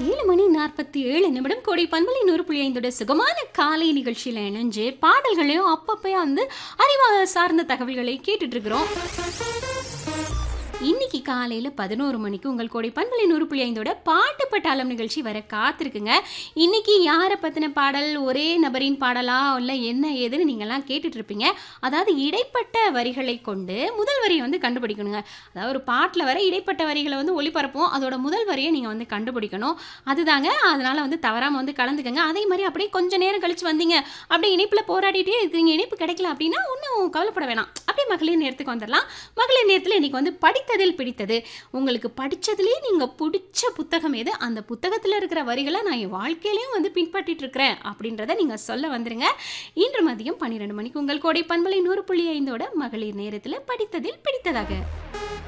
ஏழு மணி நாற்பத்தி ஏழு நிமிடம் கோடை பண்பலை நூறு புள்ளி ஐந்தோட சுகமான காலை நிகழ்ச்சியில் இணைஞ்சு பாடல்களையும் அப்பப்போ வந்து அறிவாக சார்ந்த தகவல்களை கேட்டுட்டு இருக்கிறோம் இன்னைக்கு காலையில் பதினோரு மணிக்கு உங்கள் கோடை பண்பலை நூறு புள்ளி ஐந்தோட பாட்டு பட்டாளம் நிகழ்ச்சி வர காத்திருக்குங்க இன்னைக்கு யாரை பற்றின பாடல் ஒரே நபரின் பாடலா இல்லை என்ன ஏதுன்னு நீங்கள்லாம் கேட்டுட்டு இருப்பீங்க அதாவது இடைப்பட்ட வரிகளை கொண்டு முதல் வரியை வந்து கண்டுபிடிக்கணுங்க அதாவது ஒரு பாட்டில் வர இடைப்பட்ட வரிகளை வந்து ஒளிபரப்போம் அதோட முதல் வரியை நீங்கள் வந்து கண்டுபிடிக்கணும் அதுதாங்க அதனால் வந்து தவறாமல் வந்து கலந்துக்கங்க அதே மாதிரி அப்படியே கொஞ்சம் நேரம் கழிச்சு வந்தீங்க அப்படியே இணைப்பில் போராடிட்டே இருக்கீங்க இணைப்பு கிடைக்கல அப்படின்னா ஒன்றும் கவலைப்பட வேணாம் அப்படியே மகளிர் நேரத்துக்கு வந்துடலாம் மகளிர் நேரத்தில் இன்னைக்கு வந்து படித்ததில் பிடித்தது உங்களுக்கு படித்ததுலேயே நீங்கள் பிடிச்ச புத்தகம் எது அந்த புத்தகத்தில் இருக்கிற வரிகளை நான் என் வாழ்க்கையிலையும் வந்து பின்பற்றிட்டு இருக்கிறேன் அப்படின்றத நீங்கள் சொல்ல வந்துருங்க இன்று மதியம் பன்னிரெண்டு மணிக்கு உங்கள் கோடை பண்பலை நூறு புள்ளி ஐந்தோட மகளிர் நேரத்தில் படித்ததில் பிடித்ததாக